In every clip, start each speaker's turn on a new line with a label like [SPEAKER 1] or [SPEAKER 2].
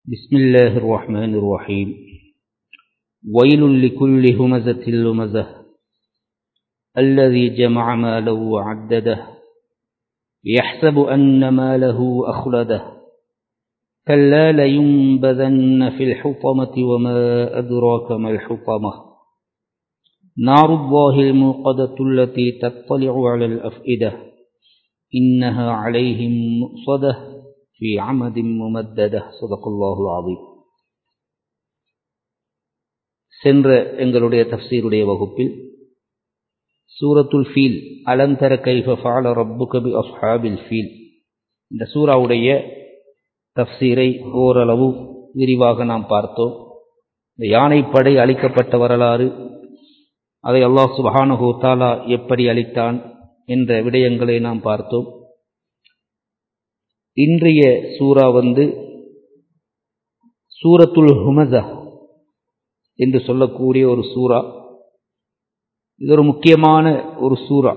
[SPEAKER 1] بسم الله الرحمن الرحيم ويل لكل همزة لمزة الذي جمع ماله وعدده يحسب أن ماله أخلده كلا لينبذن في الحطمة وما أدراك ما الحطمة نار الله الموقدة التي تطلع على الأفئدة إنها عليهم مؤصدة في عمد ممددة صدق الله العظيم சென்ற எங்களுடைய தப்சீருடைய வகுப்பில் சூரத்துல் ஃபீல் அலந்தர கைஃப ஃபால ரப்புக பி அஸ்ஹாபில் ஃபீல் இந்த சூறாவுடைய தப்சீரை ஓரளவு விரிவாக நாம் பார்த்தோம் இந்த யானைப்படை அளிக்கப்பட்ட வரலாறு அதை அல்லாஹ் சுபஹானஹு தாலா எப்படி அளித்தான் என்ற விடயங்களை நாம் பார்த்தோம் இன்றைய சூறா வந்து சூரத்துல் ஹுமசா என்று சொல்லக்கூடிய ஒரு சூறா இது ஒரு முக்கியமான ஒரு சூறா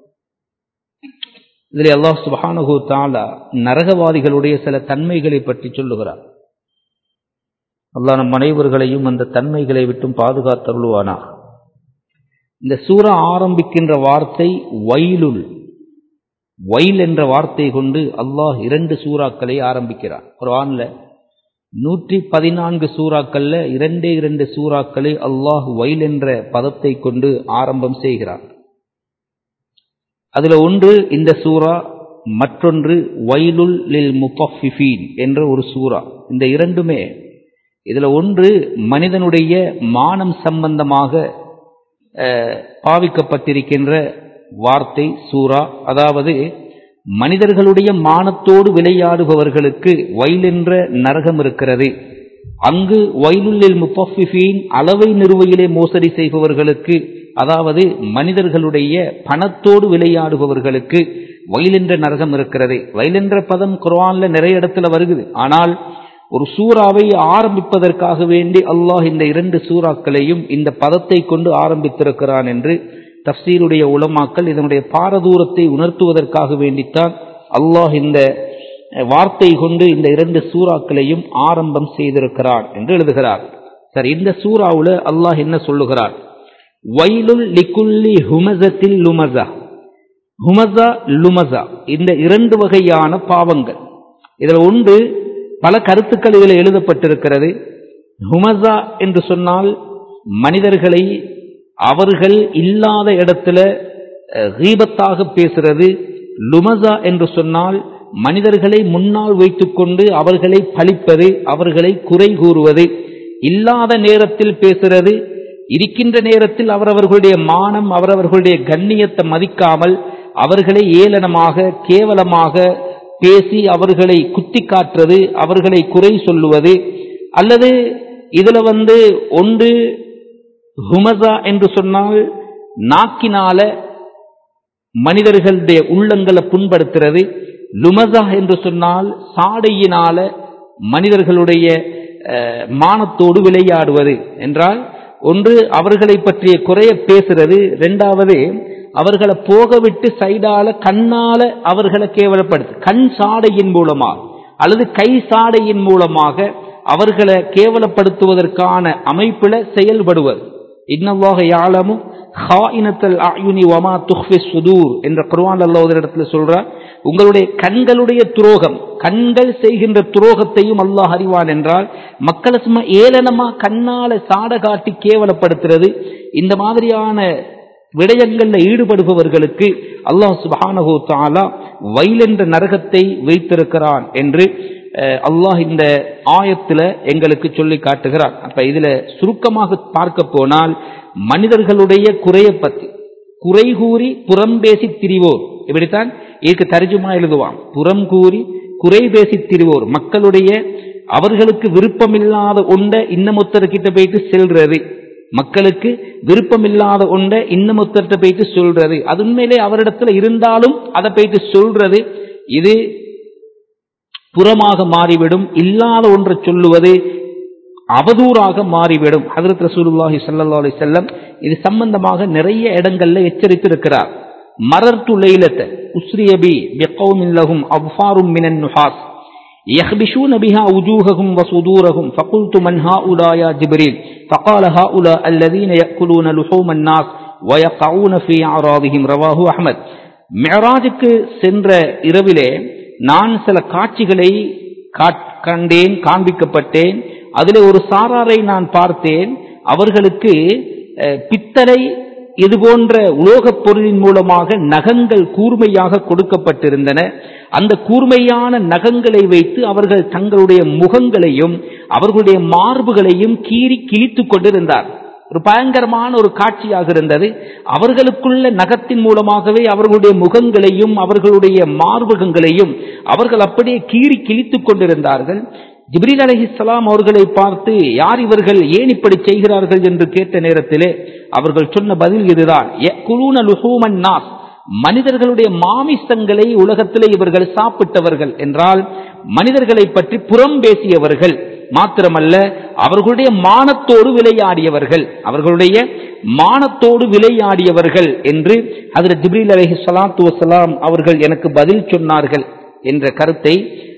[SPEAKER 1] இதில் அல்லாஹ் சுபஹானஹு தாலா நரகவாதிகளுடைய சில தன்மைகளை பற்றி சொல்லுகிறார் அல்லாஹ் நம் அனைவர்களையும் அந்த தன்மைகளை விட்டும் பாதுகாத்தருள்வானா இந்த சூறா ஆரம்பிக்கின்ற வார்த்தை வயலுள் வயல் என்ற வார்த்தை கொண்டு அல்லாஹ் இரண்டு சூறாக்களை ஆரம்பிக்கிறார் குரான்ல நூற்றி பதினான்கு சூறாக்கள்ல இரண்டே இரண்டு சூறாக்களை அல்லாஹ் வயல் என்ற பதத்தை கொண்டு ஆரம்பம் செய்கிறார் அதுல ஒன்று இந்த சூறா மற்றொன்று வயலுல் லில் முஃபீன் என்ற ஒரு சூறா இந்த இரண்டுமே இதுல ஒன்று மனிதனுடைய மானம் சம்பந்தமாக பாவிக்கப்பட்டிருக்கின்ற வார்த்தை சூரா அதாவது மனிதர்களுடைய மானத்தோடு விளையாடுபவர்களுக்கு வயல் என்ற நரகம் இருக்கிறது அங்கு வயலுள்ளில் முப்பஃபிஃபீன் அளவை நிறுவையிலே மோசடி செய்பவர்களுக்கு அதாவது மனிதர்களுடைய பணத்தோடு விளையாடுபவர்களுக்கு வயல் என்ற நரகம் இருக்கிறது வயல் என்ற பதம் குர்வான்ல நிறைய இடத்துல வருகுது ஆனால் ஒரு சூறாவை ஆரம்பிப்பதற்காக வேண்டி அல்லாஹ் இந்த இரண்டு சூறாக்களையும் இந்த பதத்தை கொண்டு ஆரம்பித்திருக்கிறான் என்று தப்சீருடைய உலமாக்கள் இதனுடைய பாரதூரத்தை உணர்த்துவதற்காக வேண்டித்தான் அல்லாஹ் இந்த வார்த்தை கொண்டு இந்த இரண்டு சூறாக்களையும் ஆரம்பம் செய்திருக்கிறான் என்று எழுதுகிறார் சரி இந்த சூறாவுல அல்லாஹ் என்ன சொல்லுகிறார் வயலுல் லிகுல்லி ஹுமசத்தில் லுமசா ஹுமசா லுமசா இந்த இரண்டு வகையான பாவங்கள் இதில் ஒன்று பல கருத்துக்கள் இதில் எழுதப்பட்டிருக்கிறது ஹுமசா என்று சொன்னால் மனிதர்களை அவர்கள் இல்லாத இடத்துல கீபத்தாக பேசுறது லுமசா என்று சொன்னால் மனிதர்களை முன்னால் வைத்துக்கொண்டு அவர்களை பழிப்பது அவர்களை குறை கூறுவது இல்லாத நேரத்தில் பேசுறது இருக்கின்ற நேரத்தில் அவரவர்களுடைய மானம் அவரவர்களுடைய கண்ணியத்தை மதிக்காமல் அவர்களை ஏளனமாக கேவலமாக பேசி அவர்களை குத்தி காட்டுறது அவர்களை குறை சொல்லுவது அல்லது இதுல வந்து ஒன்று ஹுமசா என்று சொன்னால் நாக்கினால மனிதர்களுடைய உள்ளங்களை புண்படுத்துறது லுமசா என்று சொன்னால் சாடையினால மனிதர்களுடைய மானத்தோடு விளையாடுவது என்றால் ஒன்று அவர்களை பற்றிய குறைய பேசுறது ரெண்டாவது அவர்களை போக விட்டு சைடால கண்ணால அவர்களை கேவலப்படுத்து கண் சாடையின் மூலமாக அல்லது கை சாடையின் மூலமாக அவர்களை கேவலப்படுத்துவதற்கான அமைப்பில் செயல்படுவது இன்னவாக யாழமும் ஹாயினத்தல் ஆயுனி வமா துஹ்ஃபி சுதூர் என்ற குர்வான் அல்லா ஒரு இடத்துல சொல்றார் உங்களுடைய கண்களுடைய துரோகம் கண்கள் செய்கின்ற துரோகத்தையும் அல்லாஹ் அறிவான் என்றால் மக்களை சும்மா ஏளனமா கண்ணால சாட காட்டி கேவலப்படுத்துறது இந்த மாதிரியான விடயங்கள்ல ஈடுபடுபவர்களுக்கு அல்லாஹ் சுபானஹோ தாலா வயல் என்ற நரகத்தை வைத்திருக்கிறான் என்று அல்லாஹ் இந்த ஆயத்துல எங்களுக்கு சொல்லி காட்டுகிறார் அப்ப இதுல சுருக்கமாக பார்க்க போனால் மனிதர்களுடைய குறைய பத்தி குறை கூறி புறம் பேசி திரிவோர் இப்படித்தான் இதுக்கு தரிஜுமா எழுதுவான் புறம் கூறி குறை பேசி திரிவோர் மக்களுடைய அவர்களுக்கு விருப்பமில்லாத ஒன்றை இன்னமொத்தர்கிட்ட போயிட்டு செல்றது மக்களுக்கு விருப்பமில்லாத ஒன்றை இன்னமொத்தர்கிட்ட போயிட்டு சொல்றது அது உண்மையிலே அவரிடத்துல இருந்தாலும் அதை போயிட்டு சொல்றது இது புறமாக மாறிவிடும் இல்லாத ஒன்றை சொல்லுவது அவதூறாக மாறிவிடும் ஹதரத் ரசூலுல்லாஹி சல்லா அலி செல்லம் இது சம்பந்தமாக நிறைய இடங்கள்ல எச்சரித்திருக்கிறார் மரர்த்து லைலத்தை உஸ்ரியபி பெக்கவுமில்லகும் அவ்வாறும் மினன் நுஹாஸ் يخبشون بها وجوههم وصدورهم فقلت من هؤلاء يا جبريل فقال هؤلاء الذين يأكلون لحوم الناس ويقعون في أعراضهم رواه أحمد மியராஜுக்கு சென்ற இரவிலே நான் சில காட்சிகளை கண்டேன் காண்பிக்கப்பட்டேன் அதில் ஒரு சாராரை நான் பார்த்தேன் அவர்களுக்கு பித்தளை இது போன்ற உலோகப் பொருளின் மூலமாக நகங்கள் கூர்மையாக கொடுக்கப்பட்டிருந்தன அந்த கூர்மையான நகங்களை வைத்து அவர்கள் தங்களுடைய முகங்களையும் அவர்களுடைய மார்புகளையும் கீறி கிழித்துக் கொண்டிருந்தார் ஒரு பயங்கரமான ஒரு காட்சியாக இருந்தது அவர்களுக்குள்ள நகத்தின் மூலமாகவே அவர்களுடைய முகங்களையும் அவர்களுடைய மார்பகங்களையும் அவர்கள் அப்படியே கீறி கிழித்துக் கொண்டிருந்தார்கள் ஜிப்ரீல் அலஹிஸ்லாம் அவர்களை பார்த்து யார் இவர்கள் ஏன் இப்படி செய்கிறார்கள் என்று கேட்ட நேரத்திலே அவர்கள் சொன்ன பதில் இதுதான் நாஸ் மனிதர்களுடைய மாமிசங்களை உலகத்திலே இவர்கள் சாப்பிட்டவர்கள் என்றால் மனிதர்களை பற்றி புறம் பேசியவர்கள் மாத்திரமல்ல அவர்களுடைய மானத்தோடு விளையாடியவர்கள் அவர்களுடைய மானத்தோடு விளையாடியவர்கள் என்று அதில் ஜிப்ரீல் அலஹி சலாத்து வசலாம் அவர்கள் எனக்கு பதில் சொன்னார்கள் என்ற கருத்தை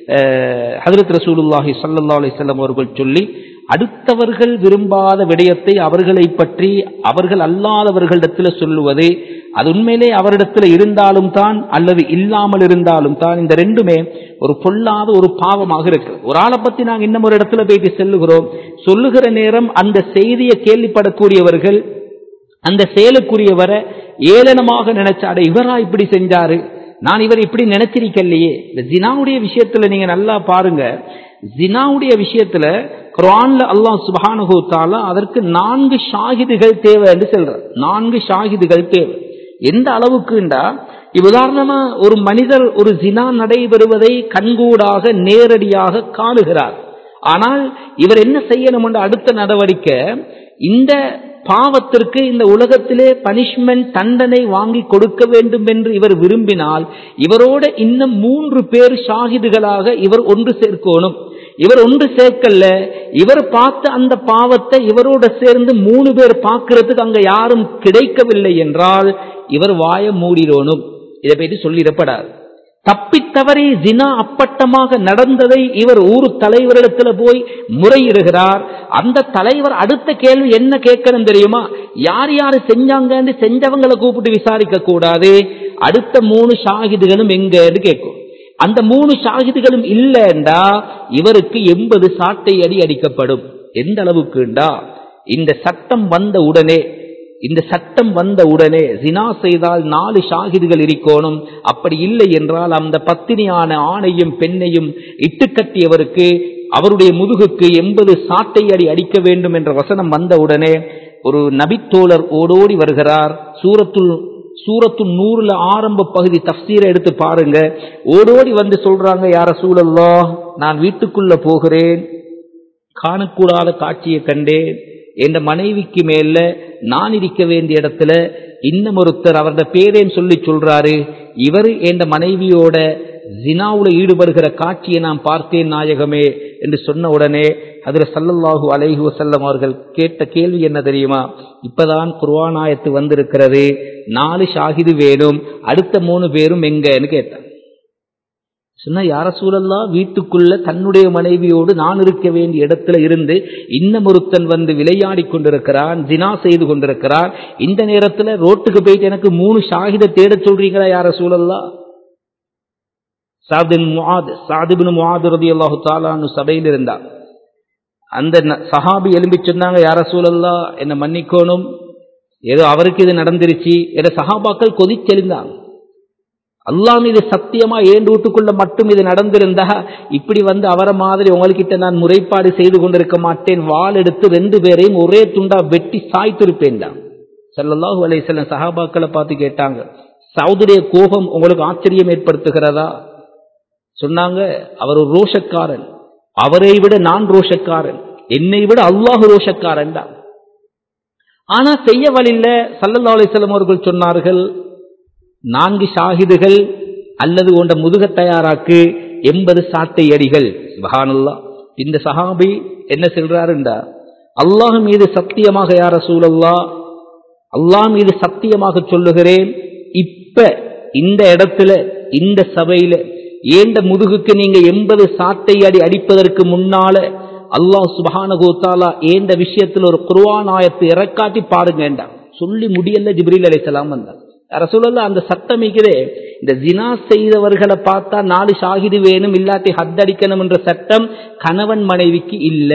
[SPEAKER 1] ஹதரத் ரசூலுல்லாஹி சல்லா அலிசல்லம் அவர்கள் சொல்லி அடுத்தவர்கள் விரும்பாத விடயத்தை அவர்களை பற்றி அவர்கள் அல்லாதவர்களிடத்தில் சொல்லுவது அது உண்மையிலே அவரிடத்தில் இருந்தாலும் தான் அல்லது இல்லாமல் இருந்தாலும் தான் இந்த ரெண்டுமே ஒரு பொல்லாத ஒரு பாவமாக இருக்கு ஒரு ஆளை பத்தி நாங்கள் இன்னும் ஒரு இடத்துல போயிட்டு செல்லுகிறோம் சொல்லுகிற நேரம் அந்த செய்தியை கேள்விப்படக்கூடியவர்கள் அந்த செயலுக்குரியவரை ஏளனமாக நினைச்சாட இவரா இப்படி செஞ்சாரு நான் இவர் இப்படி நினைச்சிருக்கலையே இந்த ஜினாவுடைய விஷயத்துல நீங்க நல்லா பாருங்க ஜினாவுடைய விஷயத்துல குரான்ல அல்லாஹ் சுபானுகு தாலா அதற்கு நான்கு ஷாகிதுகள் தேவை என்று சொல்றார் நான்கு ஷாகிதுகள் தேவை எந்த அளவுக்குண்டா உதாரணமா ஒரு மனிதர் ஒரு ஜினா நடைபெறுவதை கண்கூடாக நேரடியாக காணுகிறார் ஆனால் இவர் என்ன செய்யணும் என்ற அடுத்த நடவடிக்கை இந்த பாவத்திற்கு இந்த உலகத்திலே பனிஷ்மெண்ட் தண்டனை வாங்கி கொடுக்க வேண்டும் என்று இவர் விரும்பினால் இவரோட இன்னும் மூன்று பேர் ஷாகிதுகளாக இவர் ஒன்று சேர்க்கணும் இவர் ஒன்று சேர்க்கல இவர் பார்த்த அந்த பாவத்தை இவரோட சேர்ந்து மூணு பேர் பார்க்கறதுக்கு அங்க யாரும் கிடைக்கவில்லை என்றால் இவர் வாய மூடிடணும் இதை பற்றி சொல்லிடப்படாது தப்பித்தவறி ஜினா அப்பட்டமாக நடந்ததை இவர் ஊர் தலைவரிடத்துல போய் முறையிடுகிறார் அந்த தலைவர் அடுத்த கேள்வி என்ன கேட்கணும் தெரியுமா யார் யாரு செஞ்சாங்கன்னு செஞ்சவங்களை கூப்பிட்டு விசாரிக்க கூடாது அடுத்த மூணு ஷாகிதுகளும் எங்கன்னு கேட்கும் அந்த மூணு ஷாகிதுகளும் இல்லைண்டா இவருக்கு எண்பது சாட்டை அடி அடிக்கப்படும் எந்த அளவுக்குண்டா இந்த சட்டம் வந்த உடனே இந்த சட்டம் வந்த உடனே ஜினா செய்தால் நாலு ஷாகிதுகள் இருக்கணும் அப்படி இல்லை என்றால் அந்த பத்தினியான ஆணையும் பெண்ணையும் இட்டுக்கட்டியவருக்கு அவருடைய முதுகுக்கு எண்பது சாட்டை அடி அடிக்க வேண்டும் என்ற வசனம் வந்த உடனே ஒரு நபித்தோழர் ஓடோடி வருகிறார் சூரத்துள் சூரத்து நூறுல ஆரம்ப பகுதி தப்சீரை எடுத்து பாருங்க ஓடோடி வந்து சொல்றாங்க யார சூழல்லோ நான் வீட்டுக்குள்ள போகிறேன் காணக்கூடாத காட்சியை கண்டேன் என் மனைவிக்கு மேல நான் இருக்க வேண்டிய இடத்துல இன்னும் ஒருத்தர் அவரது பேரேன்னு சொல்லி சொல்றாரு இவர் என் மனைவியோட ஜினாவுல ஈடுபடுகிற காட்சியை நான் பார்த்தேன் நாயகமே என்று சொன்ன உடனே அதுல சல்லல்லாஹு அலைஹி வசல்லம் அவர்கள் கேட்ட கேள்வி என்ன தெரியுமா இப்பதான் குர்வானாயத்து வந்திருக்கிறது நாலு ஷாகிது வேணும் அடுத்த மூணு பேரும் எங்கன்னு கேட்டான் சொன்னா யார சூழல்லா வீட்டுக்குள்ள தன்னுடைய மனைவியோடு நான் இருக்க வேண்டிய இடத்துல இருந்து இன்னும் ஒருத்தன் வந்து விளையாடி கொண்டிருக்கிறான் ஜினா செய்து கொண்டிருக்கிறான் இந்த நேரத்துல ரோட்டுக்கு போயிட்டு எனக்கு மூணு ஷாகித தேட சொல்றீங்களா யார சூழல்லா சாதின் முஆத் சாதிபின் முஆத் ரதி அல்லாஹு தாலான்னு சபையில் இருந்தார் அந்த சஹாபி எலும்பி சொன்னாங்க யார சூழல்லா என்ன மன்னிக்கோணும் ஏதோ அவருக்கு இது நடந்துருச்சு என சஹாபாக்கள் கொதிச்செழுந்தாங்க அல்லாஹ் மீது சத்தியமா ஏண்டு வீட்டுக்குள்ள மட்டும் இது நடந்திருந்தா இப்படி வந்து அவரை மாதிரி உங்ககிட்ட நான் முறைப்பாடு செய்து கொண்டிருக்க மாட்டேன் வாள் எடுத்து ரெண்டு பேரையும் ஒரே துண்டா வெட்டி சாய்த்திருப்பேன் தான் சல்லல்லாஹு அலைஹிஸ்ஸலாம் சஹாபாக்களை பார்த்து கேட்டாங்க சவுதுடைய கோபம் உங்களுக்கு ஆச்சரியம் ஏற்படுத்துகிறதா சொன்னாங்க அவர் ஒரு ரோஷக்காரன் அவரை விட நான் ரோஷக்காரன் என்னை விட அல்லாஹு ரோஷக்காரன் தான் ஆனா செய்ய வழியில சல்லல்லா அலிஸ்லாம் அவர்கள் சொன்னார்கள் நான்கு ஷாஹிதுகள் அல்லது உண்ட முதுக தயாராக்கு எண்பது சாட்டை அடிகள் சுபஹானல்லா இந்த சஹாபி என்ன சொல்றாருண்டா அல்லாஹ் மீது சத்தியமாக யார சூழல்லா அல்லாஹ் மீது சத்தியமாக சொல்லுகிறேன் இப்ப இந்த இடத்துல இந்த சபையில ஏண்ட முதுகுக்கு நீங்க எண்பது சாட்டை அடி அடிப்பதற்கு முன்னால அல்லாஹ் சுபஹானஹு தஆலா ஏண்ட விஷயத்துல ஒரு குர்ஆன் ஆயத்தை இறக்காட்டி பாருங்கண்டா சொல்லி முடியல ஜிப்ரீல் அலைஹிஸ்ஸலாம் வந்தார் ரசூலுல்லாஹ் அந்த சட்டம் இருக்கிறே இந்த ஜினா செய்தவர்களை பார்த்தா நாலு ஷாஹிது வேணும் இல்லாட்டி ஹத் அடிக்கணும் என்ற சட்டம் கணவன் மனைவிக்கு இல்ல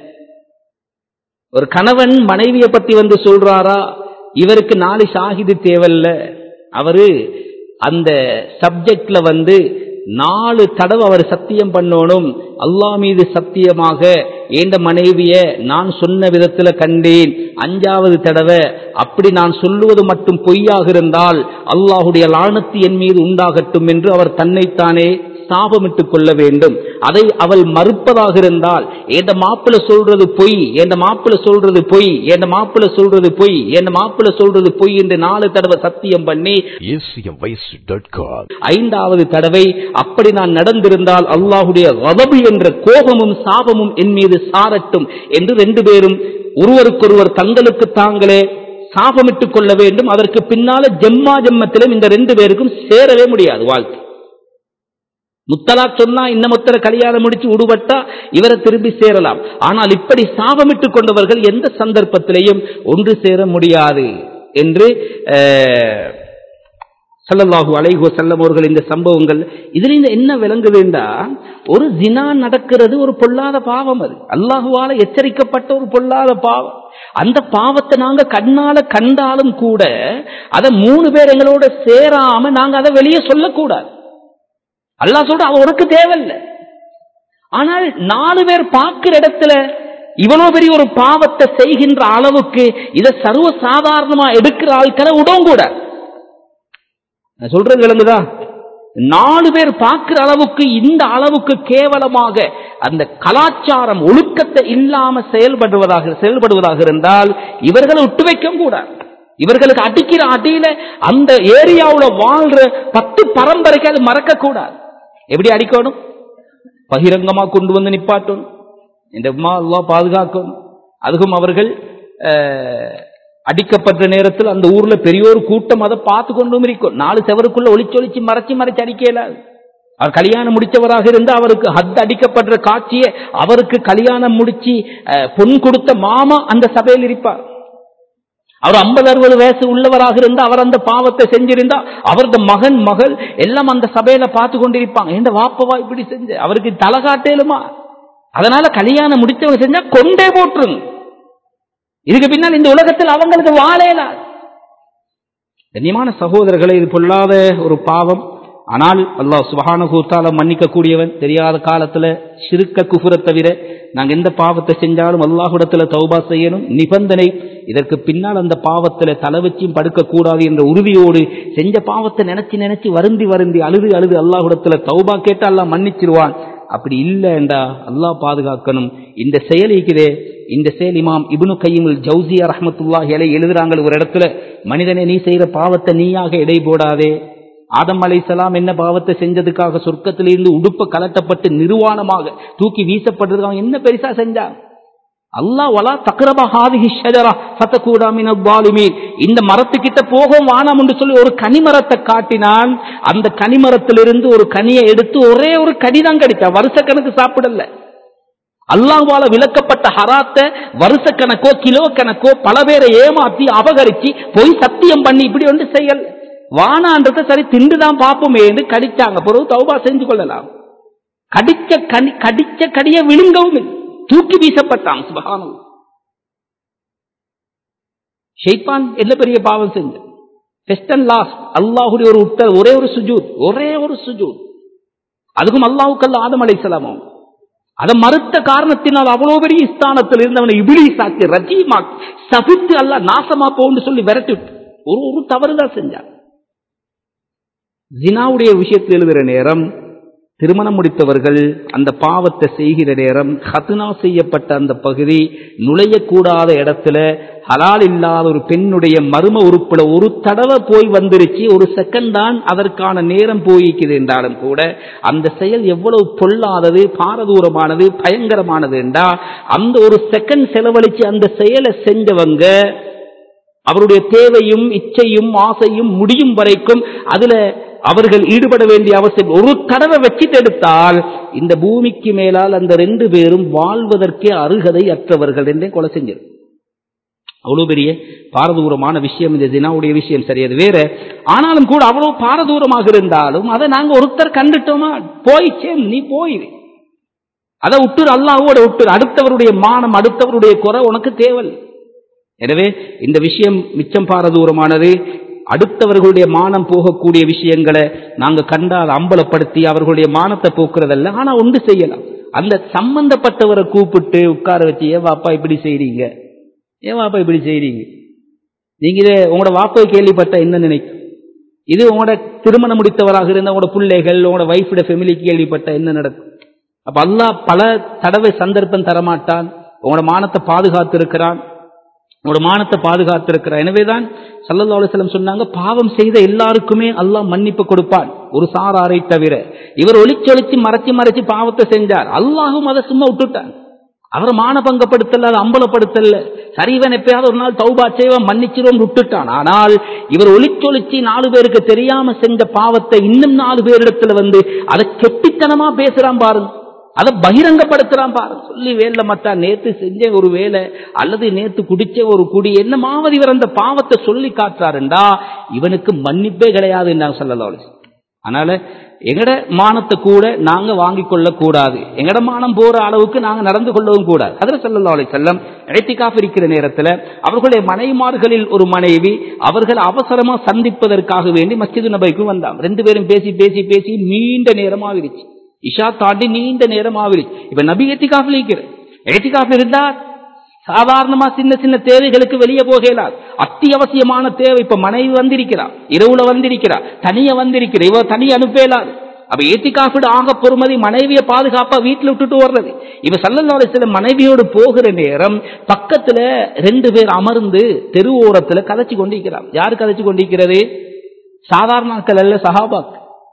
[SPEAKER 1] ஒரு கணவன் மனைவியை பத்தி வந்து சொல்றாரா இவருக்கு நாலு ஷாஹிது தேவையில்ல அவரு அந்த சப்ஜெக்ட்ல வந்து நாலு தடவை அவர் சத்தியம் பண்ணணும் அல்லாஹ் மீது சத்தியமாக ஏண்ட மனைவிய நான் சொன்ன விதத்துல கண்டேன் அஞ்சாவது தடவை அப்படி நான் சொல்லுவது மட்டும் பொய்யாக இருந்தால் அல்லாஹுடைய லானத்து என் மீது உண்டாகட்டும் என்று அவர் தன்னைத்தானே சாபமிட்டுக் கொள்ள வேண்டும் அதை அவள் மறுப்பதாக இருந்தால் எந்த மாப்பிள்ள சொல்றது பொய் எந்த மாப்பிள்ள சொல்றது பொய் எந்த மாப்பிள்ள சொல்றது பொய் எந்த மாப்பிள்ள சொல்றது பொய் என்று நாலு தடவை சத்தியம் பண்ணி
[SPEAKER 2] acmvoice.com.
[SPEAKER 1] ஐந்தாவது தடவை அப்படி நான் நடந்திருந்தால் அல்லாஹுடைய கதபு என்ற கோபமும் சாபமும் என் மீது சாரட்டும் என்று ரெண்டு பேரும் ஒருவருக்கொருவர் தங்களுக்கு தாங்களே சாபமிட்டுக் கொள்ள வேண்டும் அதற்கு பின்னால ஜெம்மா ஜெம்மத்திலும் இந்த ரெண்டு பேருக்கும் சேரவே முடியாது வாழ்க்கை முத்தலாக் சொன்னா இன்னமொத்தர கல்யாணம் முடிச்சு உடுபட்டா இவரை திரும்பி சேரலாம் ஆனால் இப்படி சாபமிட்டுக் கொண்டவர்கள் எந்த சந்தர்ப்பத்திலையும் ஒன்று சேர முடியாது என்று அஹ், ஸல்லல்லாஹு அலைஹி வஸல்லம் அவர்கள் இந்த சம்பவங்கள் இதுல இந்த என்ன விளங்குதுண்டா ஒரு ஜினா நடக்கிறது ஒரு பொல்லாத பாவம் அது அல்லாஹுவால எச்சரிக்கப்பட்ட ஒரு பொல்லாத பாவம் அந்த பாவத்தை நாங்க கண்ணால கண்டாலும் கூட அதை மூணு பேர் எங்களோட சேராம நாங்க அதை வெளியே சொல்லக்கூடாது அல்லாஹ் சொல்ற அவ உனக்கு தேவையில்லை ஆனால் நாலு பேர் பார்க்கிற இடத்துல இவ்வளவு பெரிய ஒரு பாவத்தை செய்கின்ற அளவுக்கு இதை சர்வ சாதாரணமா எடுக்கிற ஆட்களை விடவும் கூட நான் சொல்றது விளங்குதா நாலு பேர் பார்க்கிற அளவுக்கு இந்த அளவுக்கு கேவலமாக அந்த கலாச்சாரம் ஒழுக்கத்தை இல்லாம செயல்படுவதாக செயல்படுவதாக இருந்தால் இவர்களை விட்டு வைக்க கூடாது இவர்களுக்கு அடிக்கிற அடியில அந்த ஏரியாவுல வாழ்ற பத்து பரம்பரைக்கு அது மறக்க கூடாது எப்படி அடிக்கணும் பகிரங்கமா கொண்டு வந்து நிப்பாட்டணும் இந்த அம்மா அல்லாஹ் பாதுகாக்கணும் அதுக்கும் அவர்கள் அஹ், அடிக்கப்பட்ட நேரத்தில் அந்த ஊர்ல பெரிய ஒரு கூட்டம் அதை பார்த்து கொண்டும் இருக்கும் நாலு செவருக்குள்ள ஒளிச்சு ஒளிச்சு மறைச்சு மறைச்சு அடிக்கலாது அவர் கல்யாணம் முடிச்சவராக இருந்து அவருக்கு ஹத் அடிக்கப்படுற காட்சியை அவருக்கு கல்யாணம் முடிச்சு அஹ், பொன் கொடுத்த மாமா அந்த சபையில் இருப்பார் அவர் ஐம்பது அறுபது வயசு உள்ளவராக இருந்தா அவர் அந்த பாவத்தை செஞ்சிருந்தா அவரது மகன் மகள் எல்லாம் அந்த சபையில பார்த்து கொண்டிருப்பாங்க எந்த வாப்பவா இப்படி செஞ்ச அவருக்கு தலை காட்டேலுமா அதனால கல்யாணம் முடிச்சவங்க செஞ்சா கொண்டே போட்டுருங்க இதுக்கு பின்னால் இந்த உலகத்தில் அவங்களுக்கு வாழேலாம் கண்ணியமான சகோதரர்களை இது பொல்லாத ஒரு பாவம் ஆனால் அல்லாஹ் சுபஹானஹு தஆலா மன்னிக்க கூடியவன் தெரியாத காலத்துல சிறுக்க குஃபுரை தவிர நாங்க எந்த பாவத்தை செஞ்சாலும் அல்லாஹ்விடத்துல தௌபா செய்யணும் நிபந்தனை இதற்கு பின்னால் அந்த பாவத்துல தலை வச்சியும் படுக்க கூடாது என்ற உறுதியோடு செஞ்ச பாவத்தை நினைச்சு நினைச்சு வருந்தி வருந்தி அழுது அழுது அல்லாஹ்விடத்துல தௌபா கேட்டு அல்லாஹ் மன்னிச்சிருவான் அப்படி இல்லைண்டா அல்லாஹ் பாதுகாக்கணும் இந்த செயல் இருக்கிறே இந்த செயல் இமாம் இப்னு கையிமுல் ஜவுசியா ரஹ்மத்துல்லாஹி அலைஹி எழுதுறாங்க ஒரு இடத்துல மனிதனே நீ செய்யற பாவத்தை நீயாக எடை போடாதே ஆதம் அலைஹிஸ்ஸலாம் என்ன பாவத்தை செஞ்சதுக்காக சொர்க்கத்திலிருந்து உடுப்ப கலட்டப்பட்டு நிர்வாணமாக தூக்கி வீசப்பட்டதுக்காக என்ன பெருசா செஞ்சாங்க அல்லாஹ் வலா தக்ரப ஹாதிஹி ஷஜரா ஃபதகூனா மினல் ஸாலிமீன் இந்த மரத்துக்கிட்ட போகும் வானம் என்று சொல்லி ஒரு கனிமரத்தை காட்டினான் அந்த கனிமரத்திலிருந்து ஒரு கனியை எடுத்து ஒரே ஒரு கனி தான் கடித்தா வருஷக்கணக்கு சாப்பிடல அல்லாஹ்வால விலக்கப்பட்ட ஹராத்தை வருஷக்கணக்கோ கிலோ கணக்கோ பல பேரை ஏமாத்தி அபகரிச்சு பொய் சத்தியம் பண்ணி இப்படி ஒன்று செய்யல வானான்றத சரி திண்டுதான் பார்ப்போமே என்று கடிச்சாங்க பிறகு தௌபா செஞ்சு கொள்ளலாம் கடிச்ச கனி கடிச்ச கடிய விழுங்கவும் இல்லை. தூக்கி வீசப்பட்டான் சுபகானம் ஷெய்பான் என்ன பெரிய பாவம் செஞ்ச ஃபெஸ்ட் அண்ட் லாஸ்ட் அல்லாஹுடைய ஒரு உத்தர ஒரே ஒரு சுஜூத் ஒரே ஒரு சுஜூத் அதுக்கும் அல்லாஹுக்கல்ல ஆதம் அலைசலாமும் அதை மறுத்த காரணத்தினால் அவ்வளவு பெரிய ஸ்தானத்தில் இருந்தவனை இபிலிசாக்கி ரஜீமாக்கி சபித்து அல்ல நாசமா போன்னு சொல்லி விரட்டி விட்டு ஒரு ஒரு தவறுதான் செஞ்சான் ஜினாவுடைய விஷயத்தில் எழுதுகிற நேரம் திருமணம் முடித்தவர்கள் அந்த பாவத்தை செய்கிற நேரம் ஹத்னா செய்யப்பட்ட அந்த பகுதி நுழையக்கூடாத இடத்துல ஹலால் இல்லாத ஒரு பெண்ணுடைய மர்ம உறுப்புல ஒரு தடவை போய் வந்துருச்சு ஒரு செகண்ட் தான் அதற்கான நேரம் போய்க்குது என்றாலும் கூட அந்த செயல் எவ்வளவு பொல்லாதது பாரதூரமானது பயங்கரமானது என்றா அந்த ஒரு செகண்ட் செலவழிச்சு அந்த செயலை செஞ்சவங்க அவருடைய தேவையும் இச்சையும் ஆசையும் முடியும் வரைக்கும் அதுல அவர்கள் ஈடுபட வேண்டிய அவசியம் ஒரு தடவை வச்சிட்டு எடுத்தால் இந்த பூமிக்கு மேலால் அந்த ரெண்டு பேரும் வாழ்வதற்கே அருகதை அற்றவர்கள் என்றே கொலை செஞ்சது அவ்வளவு பெரிய பாரதூரமான விஷயம் இந்த தினாவுடைய விஷயம் சரி அது வேற ஆனாலும் கூட அவ்வளவு பாரதூரமாக இருந்தாலும் அதை நாங்க ஒருத்தர் கண்டுட்டோமா போயிச்சே நீ போயிரு அதை விட்டுரு அல்லாவோட விட்டுரு அடுத்தவருடைய மானம் அடுத்தவருடைய குறை உனக்கு தேவல் எனவே இந்த விஷயம் மிச்சம் பாரதூரமானது அடுத்தவர்களுடைய மானம் போகக்கூடிய விஷயங்களை நாங்க கண்டால் அம்பலப்படுத்தி அவர்களுடைய மானத்தை போக்குறதல்ல ஆனா ஒன்று செய்யலாம் அந்த சம்பந்தப்பட்டவரை கூப்பிட்டு உட்கார வச்சு ஏன் வாப்பா இப்படி செய்றீங்க ஏன் வாப்பா இப்படி செய்றீங்க நீங்க இதை உங்களோட வாப்பை கேள்விப்பட்ட என்ன நினைக்கும் இது உங்களோட திருமணம் முடித்தவராக இருந்த உங்களோட பிள்ளைகள் உங்களோட வைஃபோட ஃபெமிலிக்கு கேள்விப்பட்ட என்ன நடக்கும் அப்ப அல்லாஹ் பல தடவை சந்தர்ப்பம் தரமாட்டான் உங்களோட மானத்தை பாதுகாத்திருக்கிறான் உங்களோட மானத்தை பாதுகாத்திருக்கிறான் எனவேதான் சல்லல்லா அலுவலம் சொன்னாங்க பாவம் செய்த எல்லாருக்குமே அல்லாஹ் மன்னிப்பு கொடுப்பான் ஒரு சாராரை தவிர இவர் ஒளிச்சொலிச்சு மறைச்சு மறைச்சு பாவத்தை செஞ்சார் அல்லாஹும் அதை சும்மா விட்டுட்டான் அவர் மானபங்கப்படுத்தல அதை அம்பலப்படுத்தல சரிவன் எப்பயாவது ஒரு நாள் தௌபா செய்வன் மன்னிச்சிரும் விட்டுட்டான் ஆனால் இவர் ஒளிச்சொலிச்சு நாலு பேருக்கு தெரியாம செஞ்ச பாவத்தை இன்னும் நாலு பேரிடத்துல வந்து அதை கெட்டித்தனமா பேசுறான் பாருங்க அதை பகிரங்கப்படுத்துறான் பாருங்க சொல்லி வேலை மத்தா நேத்து செஞ்ச ஒரு வேலை அல்லது நேத்து குடிச்ச ஒரு குடி என்னமாவது இவர் அந்த பாவத்தை சொல்லி காட்டுறாருண்டா இவனுக்கு மன்னிப்பே கிடையாது நாங்க சொல்லலாம் அதனால எங்கட மானத்தை கூட நாங்க வாங்கி கொள்ள கூடாது எங்கட மானம் போற அளவுக்கு நாங்க நடந்து கொள்ளவும் கூடாது அதில் சொல்லல்லா அலி செல்லம் இழைத்திக்காக இருக்கிற நேரத்தில் அவர்களுடைய மனைமார்களில் ஒரு மனைவி அவர்கள் அவசரமா சந்திப்பதற்காக வேண்டி மஸ்ஜிது நபைக்கு வந்தாங்க ரெண்டு பேரும் பேசி பேசி பேசி நீண்ட நேரம் ஆகிருச்சு இஷா தாண்டி நீண்ட நேரம் ஆகிருச்சு இப்ப நபி எத்திகாஃபில் இருக்கிற எத்திகாஃபில் இருந்தார் சாதாரணமா சின்ன சின்ன தேவைகளுக்கு வெளியே போகலாது அத்தியாவசியமான தேவை இப்ப மனைவி வந்திருக்கிறா இரவுல வந்திருக்கிறா தனிய வந்திருக்கிற இவ தனிய அனுப்பலாது அப்ப ஏத்திகாஃபிடு ஆக பொறுமதி மனைவியை பாதுகாப்பா வீட்டுல விட்டுட்டு வர்றது இவ சல்லல்லாஹு சில மனைவியோடு போகிற நேரம் பக்கத்துல ரெண்டு பேர் அமர்ந்து தெரு ஓரத்துல கதைச்சு கொண்டிருக்கிறார் யாரு கதைச்சு கொண்டிருக்கிறது சாதாரண ஆட்கள் அல்ல சஹாபாக்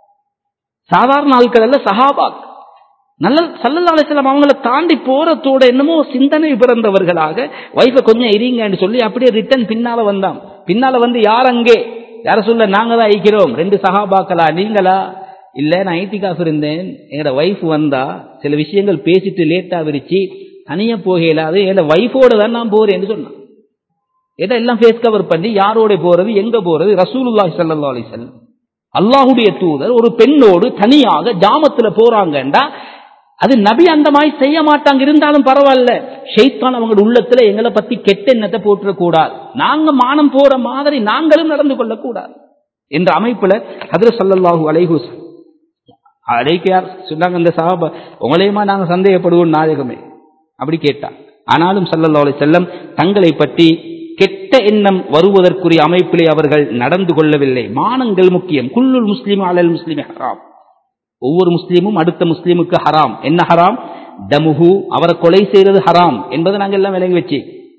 [SPEAKER 1] சாதாரண ஆட்கள் அல்ல சஹாபாக் நல்ல சல்லல்லா அலிஸ்லாம் அவங்கள தாண்டி போறதோட என்னமோ சிந்தனை பிறந்தவர்களாக வைஃபை கொஞ்சம் இருங்கன்னு சொல்லி அப்படியே ரிட்டன் பின்னால வந்தான் பின்னால வந்து யார் அங்கே யார சொல்ல நாங்க தான் ஐக்கிறோம் ரெண்டு சகாபாக்களா நீங்களா இல்ல நான் ஐத்திகாஃப் இருந்தேன் எங்களோட வைஃப் வந்தா சில விஷயங்கள் பேசிட்டு லேட்டா விரிச்சு தனியா போகலாது என்னோட வைஃபோட தான் நான் போறேன்னு சொன்னான் ஏதோ எல்லாம் ஃபேஸ் கவர் பண்ணி யாரோட போறது எங்க போறது ரசூலுல்லாஹி ஸல்லல்லாஹு அலைஹி வஸல்லம் அல்லாஹ்வுடைய தூதர் ஒரு பெண்ணோடு தனியாக ஜாமத்துல போறாங்கண்டா அது நபி அந்த மாதிரி செய்ய மாட்டாங்க இருந்தாலும் பரவாயில்ல ஷெய்தான் அவங்க உள்ளத்துல எங்களை பத்தி கெட்ட எண்ணத்தை போட்டுறக்கூடாது நாங்க மானம் போற மாதிரி நாங்களும் நடந்து கொள்ளக்கூடாது என்ற அமைப்புல ஹதர சல்லல்லாஹு அலைஹு அழைக்கையார் சொன்னாங்க இந்த சஹாபா உங்களையுமா நாங்க சந்தேகப்படுவோம் நாயகமே அப்படி கேட்டார் ஆனாலும் சல்லல்லா அலி செல்லம் தங்களை பற்றி கெட்ட எண்ணம் வருவதற்குரிய அமைப்பிலே அவர்கள் நடந்து கொள்ளவில்லை மானங்கள் முக்கியம் குல்லுல் முஸ்லீம் அலல் முஸ்லீம் ஹராம் ஒவ்வொரு முஸ்லீமும் அடுத்த முஸ்லீமுக்கு ஹராம் என்ன ஹராம் தமுஹு அவரை கொலை செய்யறது ஹராம் என்பதை நாங்கள் எல்லாம் விலகி வச்சு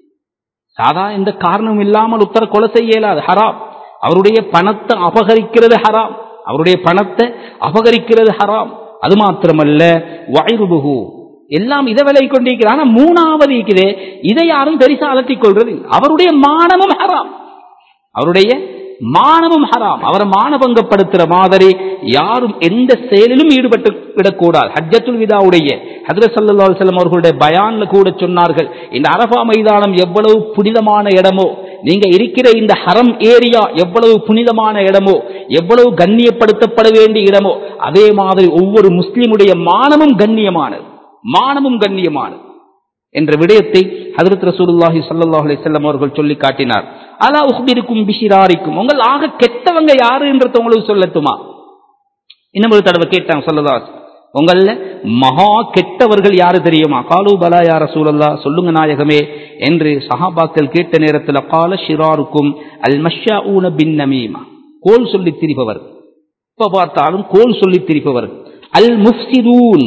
[SPEAKER 1] சாதா எந்த காரணம் இல்லாமல் உத்தர கொலை செய்ய இயலாது ஹராம் அவருடைய பணத்தை அபகரிக்கிறது ஹராம் அவருடைய பணத்தை அபகரிக்கிறது ஹராம் அது மாத்திரமல்ல வயருபுகு எல்லாம் இதை விலை கொண்டிருக்கிறார் ஆனா மூணாவது இருக்குது இதை யாரும் பெரிசா அலட்டிக் கொள்றது அவருடைய மானமும் ஹராம் அவருடைய மானமும் ஹராம் அவரை மானபங்கப்படுத்துற மாதிரி யாரும் எந்த செயலிலும் ஈடுபட்டு விடக்கூடாது ஹஜ்ஜத்துல் விதாவுடைய ஹதரத் சல்லா செல்லம் அவர்களுடைய பயான்ல கூட சொன்னார்கள் இந்த அரபா மைதானம் எவ்வளவு புனிதமான இடமோ நீங்க இருக்கிற இந்த ஹரம் ஏரியா எவ்வளவு புனிதமான இடமோ எவ்வளவு கண்ணியப்படுத்தப்பட வேண்டிய இடமோ அதே மாதிரி ஒவ்வொரு முஸ்லிமுடைய மானமும் கண்ணியமானது மானமும் கண்ணியமானது என்ற விடயத்தை ஹதரத் ரசூலுல்லாஹி ஸல்லல்லாஹு அலைஹி வஸல்லம் அவர்கள் சொல்லி காட்டினார் அலா உஹ்பிருக்கும் பிஷிராரிக்கும் உங்கள் ஆக கெட்டவங்க யாருன்றத உங்களுக்கு சொல்லட்டுமா இன்னும் ஒரு தடவை கேட்டாங்க சொல்லதாஸ் உங்கள மகா கெட்டவர்கள் யாரு தெரியுமா காலு பலா யார சூழல்லா சொல்லுங்க நாயகமே என்று சஹாபாக்கள் கேட்ட நேரத்தில் கால ஷிராருக்கும் அல் மஷா ஊன பின் நமீமா கோல் சொல்லி திரிப்பவர் இப்ப பார்த்தாலும் கோல் சொல்லி திரிப்பவர் அல் முஃப்சிதூன்